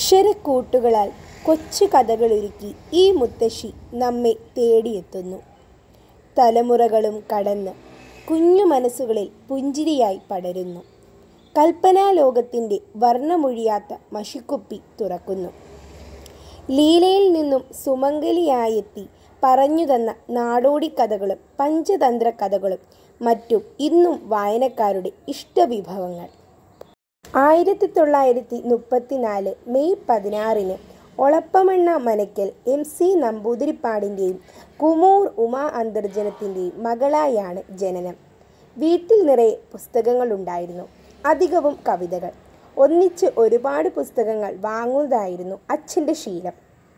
അക്ഷരക്കൂട്ടുകളാൽ കൊച്ചു കഥകളൊരുക്കി ഈ മുത്തശ്ശി നമ്മെ തേടിയെത്തുന്നു. തലമുറകളും കടന്ന് കുഞ്ഞു മനസ്സുകളിൽ പുഞ്ചിരിയായി പടരുന്നു. കൽപ്പനാലോകത്തിന്റെ വർണ്ണമൊഴിയാത്ത മഷിക്കുപ്പി തുറക്കുന്നു. ലീലയിൽ നിന്നും സുമംഗലിയായെത്തി പറഞ്ഞുതന്ന നാടോടിക്കഥകളും പഞ്ചതന്ത്രകഥകളും മറ്റും ഇന്നും വായനക്കാരുടെ ഇഷ്ടവിഭവങ്ങൾ. ആയിരത്തിത്തൊള്ളായിരത്തി മുപ്പത്തിനാല് മെയ് പതിനാറിന് ഒളപ്പമണ്ണ മനയ്ക്കൽ എം. സി. നമ്പൂതിരിപ്പാടിന്റെയും കുമൂർ ഉമാ അന്തർജനത്തിന്റെയും മകളായാണ് ജനനം. വീട്ടിൽ നിറയെ പുസ്തകങ്ങളുണ്ടായിരുന്നു. അധികവും കവിതകൾ. ഒന്നിച്ച് ഒരുപാട് പുസ്തകങ്ങൾ വാങ്ങുന്നതായിരുന്നു അച്ഛന്റെ ശീലം.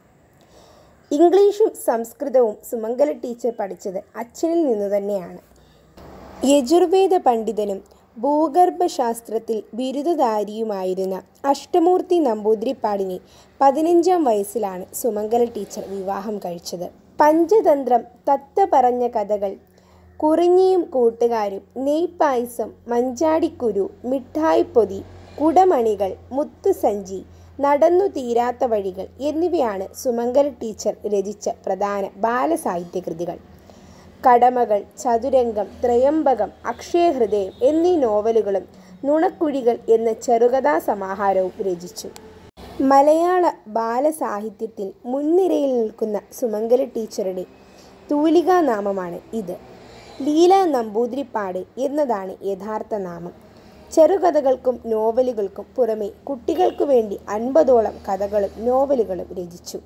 ഇംഗ്ലീഷും സംസ്കൃതവും സുമംഗല ടീച്ചർ പഠിച്ചത് അച്ഛനിൽ നിന്നുതന്നെയാണ്. യജുർവേദ പണ്ഡിതനും ഭൂഗർഭശാസ്ത്രത്തിൽ ബിരുദധാരിയുമായിരുന്ന അഷ്ടമൂർത്തി നമ്പൂതിരിപ്പാടിനെ പതിനഞ്ചാം വയസ്സിലാണ് സുമംഗല ടീച്ചർ വിവാഹം കഴിച്ചത്. പഞ്ചതന്ത്രം, തത്ത പറഞ്ഞ കഥകൾ, കുറിഞ്ഞിയും കൂട്ടുകാരും, നെയ്പായസം, മഞ്ചാടിക്കുരു, മിഠായിപ്പൊതി, കുടമണികൾ, മുത്തുസഞ്ചി, നടന്നു തീരാത്ത വഴികൾ എന്നിവയാണ് സുമംഗല ടീച്ചർ രചിച്ച പ്രധാന ബാലസാഹിത്യകൃതികൾ. കടമകൾ, ചതുരംഗം, ത്രയംബകം, അക്ഷയഹൃദയം എന്നീ നോവലുകളും നുണക്കുഴികൾ എന്ന ചെറുകഥാസമാഹാരവും രചിച്ചു. മലയാള ബാലസാഹിത്യത്തിൽ മുൻനിരയിൽ നിൽക്കുന്ന സുമംഗല ടീച്ചറുടെ തൂലികാനാമമാണ് ഇത്. ലീല നമ്പൂതിരിപ്പാട് എന്നതാണ് യഥാർത്ഥ നാമം. ചെറുകഥകൾക്കും നോവലുകൾക്കും പുറമേ കുട്ടികൾക്കുവേണ്ടി അൻപതോളം കഥകളും നോവലുകളും രചിച്ചു.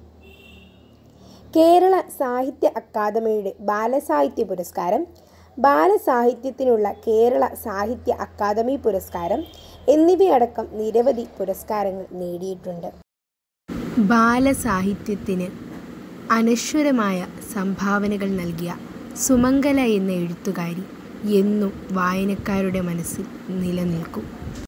കേരള സാഹിത്യ അക്കാദമിയുടെ ബാലസാഹിത്യ പുരസ്കാരം, ബാലസാഹിത്യത്തിനുള്ള കേരള സാഹിത്യ അക്കാദമി പുരസ്കാരം എന്നിവയടക്കം നിരവധി പുരസ്കാരങ്ങൾ നേടിയിട്ടുണ്ട്. ബാലസാഹിത്യത്തിന് അനശ്വരമായ സംഭാവനകൾ നൽകിയ സുമംഗല എന്ന എഴുത്തുകാരി എന്നും വായനക്കാരുടെ മനസ്സിൽ നിലനിൽക്കും.